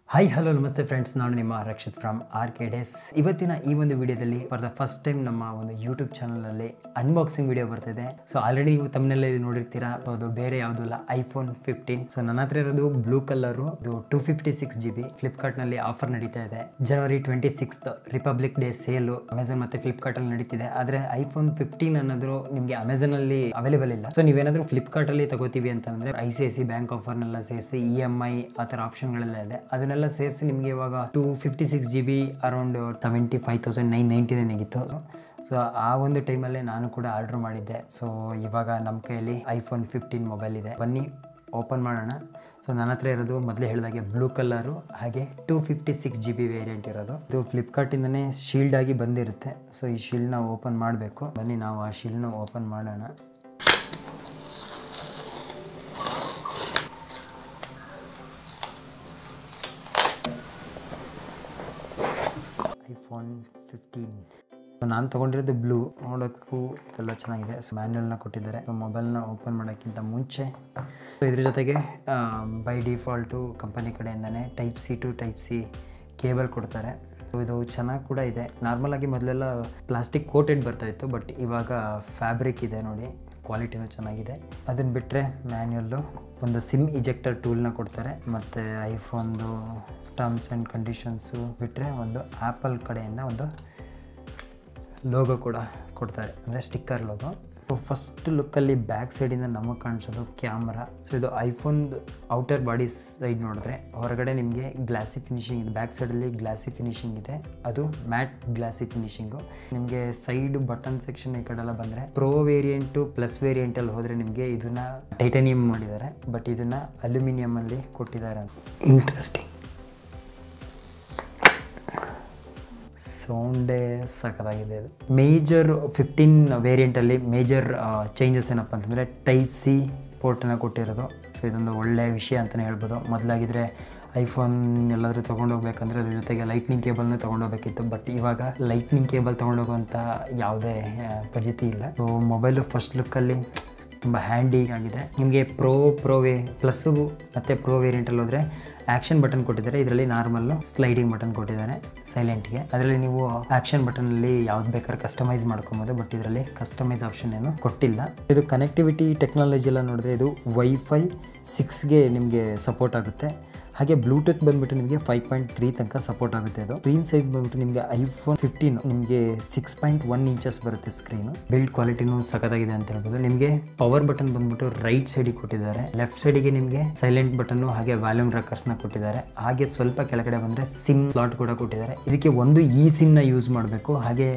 hi hello ನಮಸ್ತೆ friends ನಾನು ನಿಮ್ಮ Rakshit from R K days ಇವತ್ತಿನ ಈ ಒಂದು ವಿಡಿಯೋದಲ್ಲಿ ಫಾರ್ ದ ಫಸ್ಟ್ ಟೈಮ್ ನಮ್ಮ ಒಂದು ಯೂಟ್ಯೂಬ್ ಚಾನಲಲ್ಲಿ ಅನ್ಬಾಕ್ಸಿಂಗ್ ವಿಡಿಯೋ ಬರ್ತಿದೆ ಸೊ ಆಲ್ರೆಡಿ ನೀವು ತಮ್ಮನೆಲ್ಲ ನೋಡಿರ್ತೀರಾ ಸೊ ಅದು ಬೇರೆ ಯಾವುದೂ ಇಲ್ಲ ಐಫೋನ್ ಫಿಫ್ಟೀನ್ ಸೊ ನನ್ನ ಹತ್ರ ಇರೋದು ಬ್ಲೂ ಕಲರು ಇದು two fifty six G B ಫ್ಲಿಪ್ಕಾರ್ಟ್ನಲ್ಲಿ ಆಫರ್ ನಡೀತಾ ಇದೆ ಜನವರಿ twenty sixth republic day sale Amazon ಮತ್ತು ಫ್ಲಿಪ್ಕಾರ್ಟಲ್ಲಿ ನಡೀತಿದೆ ಆದರೆ ಐಫೋನ್ ಫಿಫ್ಟೀನ್ ಅನ್ನೋದು ನಿಮಗೆ ಅಮೆಝಾನಲ್ಲಿ ಅವೈಲೇಬಲ್ ಇಲ್ಲ ಸೊ ನೀವೇನಾದರೂ ಫ್ಲಿಪ್ಕಾರ್ಟಲ್ಲಿ ತಗೋತೀವಿ ಅಂತಂದರೆ I C I C bank ಆಫರ್ನೆಲ್ಲ ಸೇರಿಸಿ ಇ ಎಮ್ ಐ ಆ ಥರ ಆಪ್ಷನ್ಗಳೆಲ್ಲ ಇದೆ ಅದನ್ನೆಲ್ಲ ಸೇರಿಸಿ ನಿಮಗೆ ಇವಾಗ two fifty six G B around seventy five thousand nine ninety nine ಆಗಿತ್ತು ಸೊ ಆ ಒಂದು ಟೈಮಲ್ಲೇ ನಾನು ಕೂಡ ಆರ್ಡ್ರ್ ಮಾಡಿದ್ದೆ ಸೊ ಇವಾಗ ನಮ್ಮ ಕೈಯಲ್ಲಿ ಐಫೋನ್ ಫಿಫ್ಟೀನ್ ಮೊಬೈಲ್ ಇದೆ ಬನ್ನಿ ಓಪನ್ ಮಾಡೋಣ ಸೊ ನನ್ನ ಹತ್ರ ಇರೋದು ಮೊದಲೇ ಹೇಳಿದಾಗೆ ಬ್ಲೂ ಕಲರು ಹಾಗೆ two fifty six G B variant ಇರೋದು ಇದು ಫ್ಲಿಪ್ಕಾರ್ಟಿಂದನೇ ಶೀಲ್ಡ್ ಆಗಿ ಬಂದಿರುತ್ತೆ ಸೊ ಈ ಶೀಲ್ಡ್ನ ಓಪನ್ ಮಾಡಬೇಕು ಬನ್ನಿ ನಾವು ಆ ಶೀಲ್ಡ್ನ ಓಪನ್ ಮಾಡೋಣ ಐಫೋನ್ ಫಿಫ್ಟೀನ್ ನಾನು ತೊಗೊಂಡಿರೋದು ಬ್ಲೂ ನೋಡೋಕ್ಕೂ ಇದೆಲ್ಲ ಚೆನ್ನಾಗಿದೆ ಸೊ ಮ್ಯಾನ್ಯಲ್ನ ಕೊಟ್ಟಿದ್ದಾರೆ ಸೊ ಮೊಬೈಲ್ನ ಓಪನ್ ಮಾಡೋಕ್ಕಿಂತ ಮುಂಚೆ ಸೊ ಇದ್ರ ಜೊತೆಗೆ ಬೈ ಡಿಫಾಲ್ಟು ಕಂಪನಿ ಕಡೆಯಿಂದನೇ type C to type C cable ಕೊಡ್ತಾರೆ ಸೊ ಇದು ಚೆನ್ನಾಗಿ ಕೂಡ ಇದೆ ನಾರ್ಮಲಾಗಿ ಮೊದಲೆಲ್ಲ ಪ್ಲಾಸ್ಟಿಕ್ ಕೋಟೆಡ್ ಬರ್ತಾಯಿತ್ತು ಬಟ್ ಇವಾಗ ಫ್ಯಾಬ್ರಿಕ್ ಇದೆ ನೋಡಿ ಕ್ವಾಲಿಟಿನೂ ಚೆನ್ನಾಗಿದೆ ಅದನ್ನು ಬಿಟ್ಟರೆ ಮ್ಯಾನ್ಯಲ್ಲು ಒಂದು ಸಿಮ್ ಇಜೆಕ್ಟರ್ ಟೂಲ್ನ ಕೊಡ್ತಾರೆ ಮತ್ತು ಐಫೋನ್ದು ಟರ್ಮ್ಸ್ ಆ್ಯಂಡ್ ಕಂಡೀಷನ್ಸು ಬಿಟ್ಟರೆ ಒಂದು ಆ್ಯಪಲ್ ಕಡೆಯಿಂದ ಒಂದು ಲೋಗೋ ಕೂಡ ಕೊಡ್ತಾರೆ ಅಂದರೆ ಸ್ಟಿಕ್ಕರ್ ಲೋಗೋ ಸೊ ಫಸ್ಟ್ ಲುಕ್ಕಲ್ಲಿ ಬ್ಯಾಕ್ ಸೈಡಿಂದ ನಮಗೆ ಕಾಣಿಸೋದು ಕ್ಯಾಮ್ರಾ ಸೊ ಇದು ಐಫೋನ್ ಔಟರ್ ಬಾಡಿ ಸೈಡ್ ನೋಡಿದ್ರೆ ಹೊರಗಡೆ ನಿಮಗೆ ಗ್ಲಾಸಿ ಫಿನಿಶಿಂಗ್ ಇದೆ ಬ್ಯಾಕ್ ಸೈಡಲ್ಲಿ ಗ್ಲಾಸಿ ಫಿನಿಶಿಂಗ್ ಇದೆ ಅದು ಮ್ಯಾಟ್ ಗ್ಲಾಸಿ ಫಿನಿಶಿಂಗು ನಿಮಗೆ ಸೈಡ್ ಬಟನ್ ಸೆಕ್ಷನ್ ಈ ಕಡೆಲ್ಲ ಬಂದರೆ ಪ್ರೋ ವೇರಿಯಂಟು ಪ್ಲಸ್ ವೇರಿಯಂಟಲ್ಲಿ ಹೋದರೆ ನಿಮಗೆ ಇದನ್ನು ಟೈಟಾನಿಯಂ ಮಾಡಿದ್ದಾರೆ ಬಟ್ ಇದನ್ನು ಅಲ್ಯೂಮಿನಿಯಮಲ್ಲಿ ಕೊಟ್ಟಿದ್ದಾರೆ ಅಂತ ಇಂಟ್ರೆಸ್ಟಿಂಗ್ ಸೌಂಡೇ ಸಖತ್ತಾಗಿದೆ ಇದು ಮೇಜರ್ ಫಿಫ್ಟೀನ್ ವೇರಿಯಂಟಲ್ಲಿ ಮೇಜರ್ ಚೇಂಜಸ್ ಏನಪ್ಪ ಅಂತಂದರೆ ಟೈಪ್ ಸಿ ಪೋರ್ಟನ್ನು ಕೊಟ್ಟಿರೋದು ಸೊ ಇದೊಂದು ಒಳ್ಳೆಯ ವಿಷಯ ಅಂತಲೇ ಹೇಳ್ಬೋದು ಮೊದಲಾಗಿದ್ದರೆ ಐಫೋನ್ ಎಲ್ಲಾದರೂ ತೊಗೊಂಡೋಗ್ಬೇಕಂದ್ರೆ ಅದ್ರ ಜೊತೆಗೆ ಲೈಟ್ನಿಂಗ್ ಕೇಬಲ್ನ ತೊಗೊಂಡೋಗ್ಬೇಕಿತ್ತು ಬಟ್ ಇವಾಗ ಲೈಟ್ನಿಂಗ್ ಕೇಬಲ್ ತೊಗೊಂಡೋಗುವಂಥ ಯಾವುದೇ ಪಜಿತಿ ಇಲ್ಲ ಸೊ ಮೊಬೈಲು ಫಸ್ಟ್ ಲುಕ್ಕಲ್ಲಿ ತುಂಬ ಹ್ಯಾಂಡಿ ಆಗಿದೆ ನಿಮಗೆ ಪ್ರೋ ಪ್ರೋ ವೇ ಪ್ಲಸ್ಸು ಮತ್ತು ಪ್ರೋ ವೇರಿಯಂಟಲ್ಲಿ ಹೋದರೆ ಆ್ಯಕ್ಷನ್ ಬಟನ್ ಕೊಟ್ಟಿದ್ದಾರೆ ಇದರಲ್ಲಿ ನಾರ್ಮಲ್ಲು ಸ್ಲೈಡಿಂಗ್ ಬಟನ್ ಕೊಟ್ಟಿದ್ದಾರೆ ಸೈಲೆಂಟ್ಗೆ ಅದರಲ್ಲಿ ನೀವು ಆ್ಯಕ್ಷನ್ ಬಟನಲ್ಲಿ ಯಾವ್ದು ಬೇಕಾದ್ರೆ ಕಸ್ಟಮೈಸ್ ಮಾಡ್ಕೊಬೋದು ಬಟ್ ಇದರಲ್ಲಿ ಕಸ್ಟಮೈಸ್ ಆಪ್ಷನ್ ಏನು ಕೊಟ್ಟಿಲ್ಲ ಇದು ಕನೆಕ್ಟಿವಿಟಿ ಟೆಕ್ನಾಲಜಿ ಎಲ್ಲ ನೋಡಿದ್ರೆ ಇದು ವೈಫೈ ಸಿಕ್ಸ್ಗೆ ನಿಮಗೆ ಸಪೋರ್ಟ್ ಆಗುತ್ತೆ ಹಾಗೆ ಬ್ಲೂಟೂತ್ ಬಂದ್ಬಿಟ್ಟು ನಿಮಗೆ ಫೈವ್ ಪಾಯಿಂಟ್ ತ್ರೀ ತನಕ ಸಪೋರ್ಟ್ ಆಗುತ್ತೆ ಅದು ಸ್ಕ್ರೀನ್ ಸೈಜ್ ಬಂದ್ಬಿಟ್ಟು ನಿಮಗೆ ಐಫೋನ್ ಫಿಫ್ಟೀನ್ ನಿಮಗೆ ಸಿಕ್ಸ್ ಪಾಯಿಂಟ್ ಒನ್ ಇಂಚಸ್ ಬರುತ್ತೆ ಸ್ಕ್ರೀನು ಬಿಲ್ಡ್ ಕ್ವಾಲಿಟಿನೂ ಸಖತ್ತಾಗಿದೆ ಅಂತ ಹೇಳ್ಬೋದು ನಿಮಗೆ ಪವರ್ ಬಟನ್ ಬಂದ್ಬಿಟ್ಟು ರೈಟ್ ಸೈಡಿಗೆ ಕೊಟ್ಟಿದ್ದಾರೆ ಲೆಫ್ಟ್ ಸೈಡಿಗೆ ನಿಮಗೆ ಸೈಲೆಂಟ್ ಬಟನ್ನು ಹಾಗೆ ವ್ಯಾಲ್ಯೂಮ್ ರಕ್ಕರ್ಸ್ನ ಕೊಟ್ಟಿದ್ದಾರೆ ಹಾಗೆ ಸ್ವಲ್ಪ ಕೆಳಗಡೆ ಬಂದರೆ ಸಿಮ್ ಸ್ಲಾಟ್ ಕೂಡ ಕೊಟ್ಟಿದ್ದಾರೆ ಇದಕ್ಕೆ ಒಂದು ಈ ಸಿಮ್ನ ಯೂಸ್ ಮಾಡಬೇಕು ಹಾಗೆ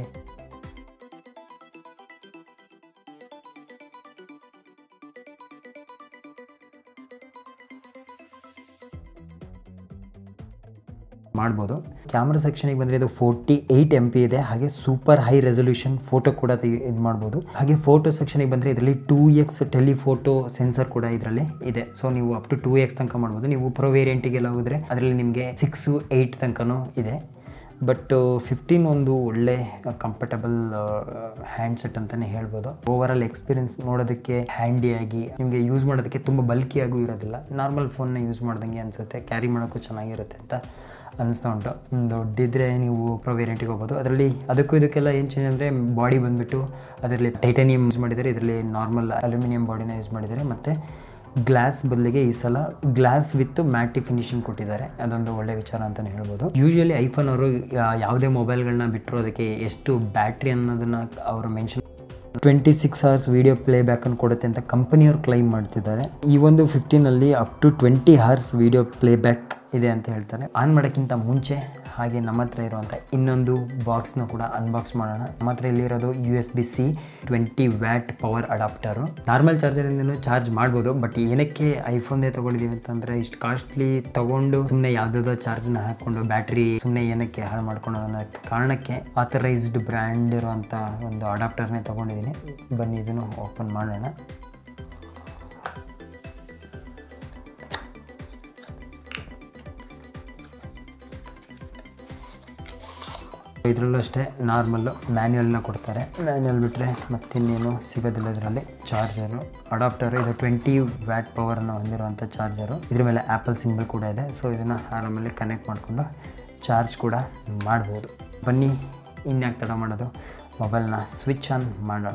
ಮಾಡ್ಬೋದು ಕ್ಯಾಮ್ರಾ ಸೆಕ್ಷನಿಗೆ ಬಂದರೆ ಇದು ಫೋರ್ಟಿ ಏಯ್ಟ್ ಎಮ್ ಪಿ ಇದೆ ಹಾಗೆ ಸೂಪರ್ ಹೈ ರೆಸೊಲ್ಯೂಷನ್ ಫೋಟೋ ಕೂಡ ಇದು ಮಾಡ್ಬೋದು ಹಾಗೆ ಫೋಟೋ ಸೆಕ್ಷನಿಗೆ ಬಂದರೆ ಇದರಲ್ಲಿ ಟೂ ಎಕ್ಸ್ ಟೆಲಿಫೋಟೋ ಸೆನ್ಸರ್ ಕೂಡ ಇದರಲ್ಲಿ ಇದೆ ಸೊ ನೀವು ಅಪ್ ಟು ಟೂ ಎಕ್ಸ್ ತನಕ ಮಾಡ್ಬೋದು ನೀವು ಪ್ರೋ ವೇರಿಯಂಟಿಗೆಲ್ಲ ಹೋದರೆ ಅದರಲ್ಲಿ ನಿಮಗೆ ಸಿಕ್ಸು ಏಯ್ಟ್ ತನಕನೂ ಇದೆ ಬಟ್ ಫಿಫ್ಟೀನ್ ಒಂದು ಒಳ್ಳೆ ಕಂಫರ್ಟಬಲ್ ಹ್ಯಾಂಡ್ಸೆಟ್ ಅಂತಲೇ ಹೇಳ್ಬೋದು ಓವರ್ ಆಲ್ ಎಕ್ಸ್ಪೀರಿಯನ್ಸ್ ನೋಡೋದಕ್ಕೆ ಹ್ಯಾಂಡಿಯಾಗಿ ನಿಮಗೆ ಯೂಸ್ ಮಾಡೋದಕ್ಕೆ ತುಂಬ ಬಲ್ಕಿಯಾಗೂ ಇರೋದಿಲ್ಲ ನಾರ್ಮಲ್ ಫೋನ್ನ ಯೂಸ್ ಮಾಡ್ದಂಗೆ ಅನಿಸುತ್ತೆ ಕ್ಯಾರಿ ಮಾಡೋಕ್ಕೂ ಚೆನ್ನಾಗಿರುತ್ತೆ ಅಂತ ಅನಿಸ್ತಾ ಉಂಟು ದೊಡ್ಡಿದ್ರೆ ನೀವು ಪ್ರೊ ವೇರಿಯಂಟಿಗೆ ಹೋಗ್ಬೋದು ಅದರಲ್ಲಿ ಅದಕ್ಕೂ ಇದಕ್ಕೆಲ್ಲ ಏನು ಚೇಂಜ್ ಅಂದರೆ ಬಾಡಿ ಬಂದುಬಿಟ್ಟು ಅದರಲ್ಲಿ ಟೈಟಾನಿಯಂ ಯೂಸ್ ಮಾಡಿದ್ದಾರೆ ಇದರಲ್ಲಿ ನಾರ್ಮಲ್ ಅಲ್ಯೂಮಿನಿಯಂ ಬಾಡಿನ ಯೂಸ್ ಮಾಡಿದ್ದಾರೆ ಮತ್ತು ಗ್ಲಾಸ್ ಬದಲಿಗೆ ಈ ಸಲ ಗ್ಲಾಸ್ ವಿತ್ ಮ್ಯಾಟಿ ಫಿನಿಶಿಂಗ್ ಕೊಟ್ಟಿದ್ದಾರೆ ಅದೊಂದು ಒಳ್ಳೆ ವಿಚಾರ ಅಂತಲೇ ಹೇಳ್ಬೋದು ಯೂಶ್ವಲಿ ಐಫೋನ್ ಅವರು ಯಾವುದೇ ಮೊಬೈಲ್ಗಳನ್ನ ಬಿಟ್ಟರು ಅದಕ್ಕೆ ಎಷ್ಟು ಬ್ಯಾಟ್ರಿ ಅನ್ನೋದನ್ನ ಅವರು mention twenty six hours video play ಬ್ಯಾಕನ್ನು ಕೊಡುತ್ತೆ ಅಂತ ಕಂಪನಿಯವರು ಕ್ಲೈಮ್ ಮಾಡ್ತಿದ್ದಾರೆ ಈ ಒಂದು ಫಿಫ್ಟೀನಲ್ಲಿ up to twenty hours video play back ಇದೆ ಅಂತ ಹೇಳ್ತಾರೆ ಆನ್ ಮಾಡೋಕ್ಕಿಂತ ಮುಂಚೆ ಹಾಗೆ ನಮ್ಮ ಹತ್ರ ಇರುವಂಥ ಇನ್ನೊಂದು ಬಾಕ್ಸ್ನ ಕೂಡ ಅನ್ಬಾಕ್ಸ್ ಮಾಡೋಣ ನಮ್ಮ ಹತ್ರ ಇಲ್ಲಿರೋದು U S B C twenty watt power adapter normal ಚಾರ್ಜರಿಂದಲೂ ಚಾರ್ಜ್ ಮಾಡ್ಬೋದು ಬಟ್ ಏನಕ್ಕೆ ಐಫೋನ್ದೇ ತೊಗೊಂಡಿದ್ದೀವಿ ಅಂತಂದರೆ ಇಷ್ಟು ಕಾಸ್ಟ್ಲಿ ತೊಗೊಂಡು ಸುಮ್ಮನೆ ಯಾವುದಾದ್ರು ಚಾರ್ಜ್ನ ಹಾಕ್ಕೊಂಡು ಬ್ಯಾಟ್ರಿ ಸುಮ್ಮನೆ ಏನಕ್ಕೆ ಹಾಳು ಮಾಡ್ಕೊಂಡು ಅನ್ನೋ ಕಾರಣಕ್ಕೆ ಆಥರೈಸ್ಡ್ ಬ್ರ್ಯಾಂಡ್ ಇರುವಂಥ ಒಂದು ಅಡಾಪ್ಟರ್ನೇ ತೊಗೊಂಡಿದ್ದೀನಿ ಬನ್ನಿ ಇದನ್ನು ಓಪನ್ ಮಾಡೋಣ ಇದರಲ್ಲೂ ಅಷ್ಟೇ ನಾರ್ಮಲ್ಲು ಮ್ಯಾನ್ಯಲ್ನ ಕೊಡ್ತಾರೆ ಮ್ಯಾನ್ಯಲ್ ಬಿಟ್ಟರೆ ಮತ್ತಿನ್ನೇನು ಸಿಗೋದಿಲ್ಲ ಇದರಲ್ಲಿ ಚಾರ್ಜರು ಅಡಾಪ್ಟರ್ ಇದು ಟ್ವೆಂಟಿ ವ್ಯಾಟ್ ಪವರನ್ನು ಹೊಂದಿರುವಂಥ ಚಾರ್ಜರು ಇದ್ರ ಮೇಲೆ ಆ್ಯಪಲ್ ಸಿಂಬಲ್ ಕೂಡ ಇದೆ ಸೊ ಇದನ್ನು ಆರಾಮಲ್ಲಿ ಕನೆಕ್ಟ್ ಮಾಡಿಕೊಂಡು ಚಾರ್ಜ್ ಕೂಡ ಮಾಡ್ಬೋದು ಬನ್ನಿ ಇನ್ಯಾಕೆ ತಡ ಮಾಡೋದು ಮೊಬೈಲ್ನ ಸ್ವಿಚ್ ಆನ್ ಮಾಡೋಣ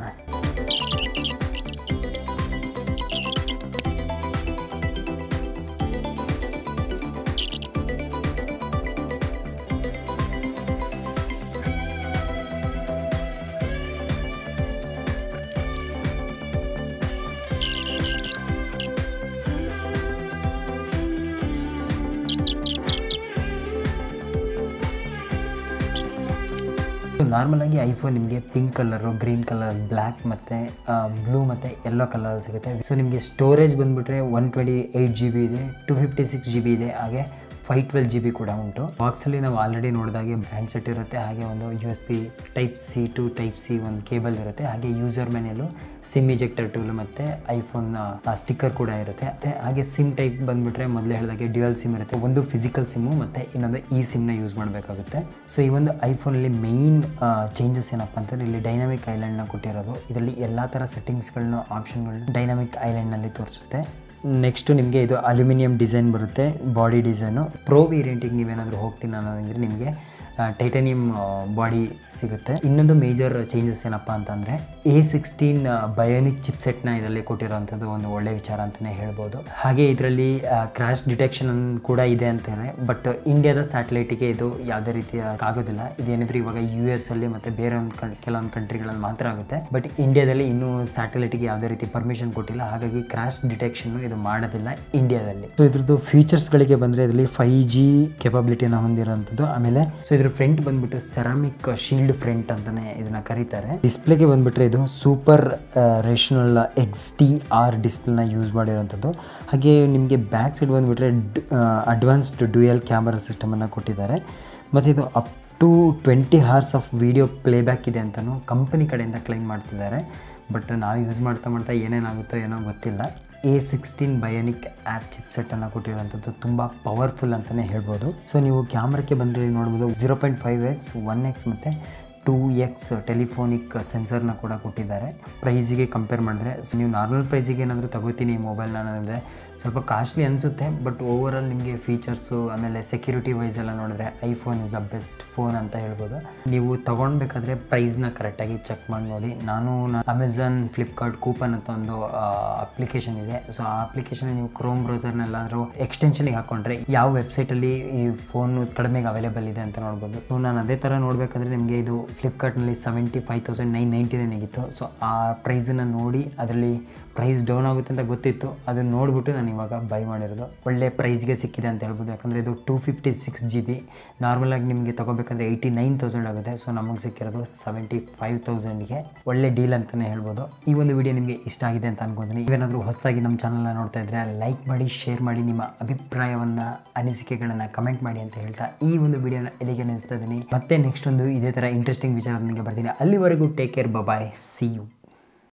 ನಾರ್ಮಲ್ ಆಗಿ ಐಫೋನ್ ನಿಮಗೆ pink colour green colour black ಮತ್ತು ಬ್ಲೂ ಮತ್ತು ಯೆಲ್ಲೋ ಕಲರಲ್ಲಿ ಸಿಗುತ್ತೆ ಸೊ ನಿಮಗೆ ಸ್ಟೋರೇಜ್ ಬಂದುಬಿಟ್ರೆ one twenty eight G B ಇದೆ two fifty six G B ಇದೆ ಹಾಗೆ ಫೈವ್ ಟ್ವೆಲ್ ಜಿ ಬಿ ಕೂಡ ಉಂಟು ಬಾಕ್ಸಲ್ಲಿ ನಾವು ಆಲ್ರೆಡಿ ನೋಡಿದಾಗೆ ಹ್ಯಾಂಡ್ ಸೆಟ್ ಇರುತ್ತೆ ಹಾಗೆ ಒಂದು U S B type C to type C ಒಂದು ಕೇಬಲ್ ಇರುತ್ತೆ ಹಾಗೆ ಯೂಸರ್ ಮೆನೆಯಲ್ಲೂ ಸಿಮ್ ಇಜೆಕ್ಟರ್ ಟೂಲ್ ಮತ್ತು ಐಫೋನ್ ಸ್ಟಿಕ್ಕರ್ ಕೂಡ ಇರುತ್ತೆ ಮತ್ತೆ ಹಾಗೆ ಸಿಮ್ ಟೈಪ್ ಬಂದುಬಿಟ್ರೆ ಮೊದಲೇ ಹೇಳಿದಾಗೆ ಡ್ಯುಯಲ್ ಸಿಮ್ ಇರುತ್ತೆ ಒಂದು ಫಿಸಿಕಲ್ ಸಿಮ್ಮು ಮತ್ತು ಇನ್ನೊಂದು ಈ ಸಿಮ್ನ ಯೂಸ್ ಮಾಡಬೇಕಾಗುತ್ತೆ ಸೊ ಈ ಒಂದು ಐಫೋನಲ್ಲಿ ಮೇಯ್ನ್ ಚೇಂಜಸ್ ಏನಪ್ಪ ಅಂತಂದರೆ ಇಲ್ಲಿ ಡೈನಾಮಿಕ್ ಐಲ್ಯಾಂಡ್ನ ಕೊಟ್ಟಿರೋದು ಇದರಲ್ಲಿ ಎಲ್ಲ ಥರ ಸೆಟ್ಟಿಂಗ್ಸ್ಗಳನ್ನ ಆಪ್ಷನ್ಗಳನ್ನ ಡೈನಾಮಿಕ್ ಐಲ್ಯಾಂಡ್ನಲ್ಲಿ ತೋರಿಸುತ್ತೆ ನೆಕ್ಸ್ಟು ನಿಮಗೆ ಇದು ಅಲ್ಯೂಮಿನಿಯಂ ಡಿಸೈನ್ ಬರುತ್ತೆ ಬಾಡಿ ಡಿಸೈನು ಪ್ರೋ ವೇರಿಯಂಟಿಗೆ ನೀವೇನಾದರೂ ಹೋಗ್ತೀನಿ ಅನ್ನೋದಂದರೆ ನಿಮಗೆ ಟೈಟಾನಿಯಂ ಬಾಡಿ ಸಿಗುತ್ತೆ ಇನ್ನೊಂದು ಮೇಜರ್ ಚೇಂಜಸ್ ಏನಪ್ಪ ಅಂತಂದರೆ ಎ ಸಿಕ್ಸ್ಟೀನ್ ಬಯೋನಿಕ್ ಚಿಪ್ಸೆಟ್ನ ಇದರಲ್ಲಿ ಕೊಟ್ಟಿರೋವಂಥದ್ದು ಒಂದು ಒಳ್ಳೆ ವಿಚಾರ ಅಂತಲೇ ಹೇಳ್ಬೋದು ಹಾಗೆ ಇದರಲ್ಲಿ ಕ್ರ್ಯಾಶ್ ಡಿಟೆಕ್ಷನ್ ಕೂಡ ಇದೆ ಅಂತಾನೆ ಬಟ್ ಇಂಡಿಯಾದ ಸ್ಯಾಟಲೈಟಿಗೆ ಇದು ಯಾವುದೇ ರೀತಿಯ ಆಗೋದಿಲ್ಲ ಇದೇನಿದ್ರು ಇವಾಗ ಯು ಎಸ್ ಅಲ್ಲಿ ಮತ್ತು ಬೇರೆ ಒಂದು ಕಣ್ ಕೆಲವೊಂದು ಕಂಟ್ರಿಗಳಲ್ಲಿ ಮಾತ್ರ ಆಗುತ್ತೆ ಬಟ್ ಇಂಡಿಯಾದಲ್ಲಿ ಇನ್ನೂ ಸ್ಯಾಟಲೈಟಿಗೆ ಯಾವುದೇ ರೀತಿ ಪರ್ಮಿಷನ್ ಕೊಟ್ಟಿಲ್ಲ ಹಾಗಾಗಿ ಕ್ರ್ಯಾಶ್ ಡಿಟೆಕ್ಷನ್ ಇದು ಮಾಡೋದಿಲ್ಲ ಇಂಡಿಯಾದಲ್ಲಿ ಸೊ ಇದ್ರದ್ದು ಫೀಚರ್ಸ್ಗಳಿಗೆ ಬಂದರೆ ಇದರಲ್ಲಿ ಫೈ ಜಿ ಕೆಪಾಬಿಲಿಟಿನ ಹೊಂದಿರೋಂಥದ್ದು ಆಮೇಲೆ ಸೊ ಇದ್ರ ಫ್ರಂಟ್ ಬಂದ್ಬಿಟ್ಟು ಸೆರಾಮಿಕ್ ಶೀಲ್ಡ್ ಫ್ರಂಟ್ ಅಂತಾನೆ ಇದನ್ನ ಕರೀತಾರೆ ಡಿಸ್ಪ್ಲೇಗೆ ಬಂದ್ಬಿಟ್ರೆ ಇದು ಸೂಪರ್ ರೇಷನಲ್ ಎಕ್ಸ್ ಟಿ ಆರ್ ಡಿಸ್ಪ್ಲೇನ ಯೂಸ್ ಮಾಡಿರೋಂಥದ್ದು ಹಾಗೆ ನಿಮಗೆ ಬ್ಯಾಕ್ ಸೈಡ್ ಬಂದುಬಿಟ್ರೆ ಅಡ್ವಾನ್ಸ್ಡ್ ಡ್ಯೂಯಲ್ ಕ್ಯಾಮರಾ ಸಿಸ್ಟಮನ್ನು ಕೊಟ್ಟಿದ್ದಾರೆ ಮತ್ತು ಇದು up to twenty hours of video playback ಇದೆ ಅಂತಲೂ ಕಂಪನಿ ಕಡೆಯಿಂದ ಕ್ಲೈಮ್ ಮಾಡ್ತಿದ್ದಾರೆ ಬಟ್ ನಾವು ಯೂಸ್ ಮಾಡ್ತಾ ಮಾಡ್ತಾ ಏನೇನಾಗುತ್ತೋ ಏನೋ ಗೊತ್ತಿಲ್ಲ ಎ ಸಿಕ್ಸ್ಟೀನ್ ಬಯೋನಿಕ್ ಆ್ಯಪ್ ಚಿಪ್ಸೆಟ್ಟನ್ನು ಕೊಟ್ಟಿರೋಂಥದ್ದು ತುಂಬ ಪವರ್ಫುಲ್ ಅಂತಲೇ ಹೇಳ್ಬೋದು ಸೊ ನೀವು ಕ್ಯಾಮ್ರಕ್ಕೆ ಬಂದರೆ ನೋಡ್ಬೋದು zero point five X one X ಮತ್ತು ಟೂ ಎಕ್ಸ್ ಟೆಲಿಫೋನಿಕ್ ಸೆನ್ಸರ್ನ ಕೂಡ ಕೊಟ್ಟಿದ್ದಾರೆ ಪ್ರೈಸಿಗೆ ಕಂಪೇರ್ ಮಾಡಿದ್ರೆ ಸೊ ನೀವು ನಾರ್ಮಲ್ ಪ್ರೈಸಿಗೆ ಏನಾದರೂ ತಗೋತೀನಿ ಈ ಮೊಬೈಲ್ನ ಅಂದರೆ ಸ್ವಲ್ಪ ಕಾಸ್ಟ್ಲಿ ಅನಿಸುತ್ತೆ ಬಟ್ ಓವರಾಲ್ ನಿಮಗೆ ಫೀಚರ್ಸು ಆಮೇಲೆ ಸೆಕ್ಯೂರಿಟಿ ವೈಸ್ ಎಲ್ಲ ನೋಡಿದ್ರೆ iPhone is the best phone ಅಂತ ಹೇಳ್ಬೋದು ನೀವು ತೊಗೊಳ್ಬೇಕಾದ್ರೆ ಪ್ರೈಸ್ನ ಕರೆಕ್ಟಾಗಿ ಚೆಕ್ ಮಾಡಿ ನೋಡಿ ನಾನು ಅಮೆಝಾನ್ ಫ್ಲಿಪ್ಕಾರ್ಟ್ ಕೂಪನ್ ಅಂತ ಒಂದು ಅಪ್ಲಿಕೇಶನ್ ಇದೆ ಸೊ ಆ ಅಪ್ಲಿಕೇಶನ್ ನೀವು ಕ್ರೋಮ್ ಬ್ರೌಸರ್ನೆಲ್ಲಾದರೂ ಎಕ್ಸ್ಟೆನ್ಷನಿಗೆ ಹಾಕೊಂಡ್ರೆ ಯಾವ ವೆಬ್ಸೈಟಲ್ಲಿ ಈ ಫೋನು ಕಡಿಮೆಗೆ ಅವೈಲೇಬಲ್ ಇದೆ ಅಂತ ನೋಡ್ಬೋದು ಸೊ ನಾನು ಅದೇ ಥರ ನೋಡಬೇಕಾದ್ರೆ ನಿಮಗೆ ಇದು ಫ್ಲಿಪ್ಕಾರ್ಟ್ನಲ್ಲಿ seventy five thousand nine ninety nine ಆಗಿತ್ತು ಸೊ ಆ ಪ್ರೈಸನ್ನು ನೋಡಿ ಅದರಲ್ಲಿ ಪ್ರೈಸ್ ಡೌನ್ ಆಗುತ್ತೆ ಅಂತ ಗೊತ್ತಿತ್ತು ಅದನ್ನು ನೋಡಿಬಿಟ್ಟು ನಾನು ಇವಾಗ ಬೈ ಮಾಡಿರೋದು ಒಳ್ಳೆ ಪ್ರೈಸ್ಗೆ ಸಿಕ್ಕಿದೆ ಅಂತ ಹೇಳ್ಬೋದು ಯಾಕಂದರೆ ಇದು two fifty six G B ನಾರ್ಮಲಾಗಿ ನಿಮಗೆ ತೊಗೋಬೇಕಂದ್ರೆ ಏಯ್ಟಿ ನೈನ್ ತೌಸಂಡ್ ಆಗುತ್ತೆ ಸೊ ನಮಗೆ ಸಿಕ್ಕಿರೋದು ಸೆವೆಂಟಿ ಫೈವ್ ತೌಸಂಡ್ಗೆ ಒಳ್ಳೆ ಡೀಲ್ ಅಂತಲೇ ಹೇಳ್ಬೋದು ಈ ಒಂದು ವಿಡಿಯೋ ನಿಮಗೆ ಇಷ್ಟ ಆಗಿದೆ ಅಂತ ಅನ್ಕೊಂತೀನಿ ನೀವೇನಾದರೂ ಹೊಸದಾಗಿ ನಮ್ಮ ಚಾನಲ್ನ ನೋಡ್ತಾ ಇದ್ದರೆ ಲೈಕ್ ಮಾಡಿ ಶೇರ್ ಮಾಡಿ ನಿಮ್ಮ ಅಭಿಪ್ರಾಯವನ್ನು ಅನಿಸಿಕೆಗಳನ್ನು ಕಮೆಂಟ್ ಮಾಡಿ ಅಂತ ಹೇಳ್ತಾ ಈ ಒಂದು ವಿಡಿಯೋನ ಎಲ್ಲಿಗೆ ನೆನೆಸ್ತಾ ಇದ್ದೀನಿ ಮತ್ತೆ ನೆಕ್ಸ್ಟ್ ಒಂದು ಇದೇ ಥರ ಇಂಟ್ರೆಸ್ಟಿಂಗ್ ವಿಚಾರದೊಂದಿಗೆ ಬರ್ತೀನಿ ಅಲ್ಲಿವರೆಗೂ take care bye see you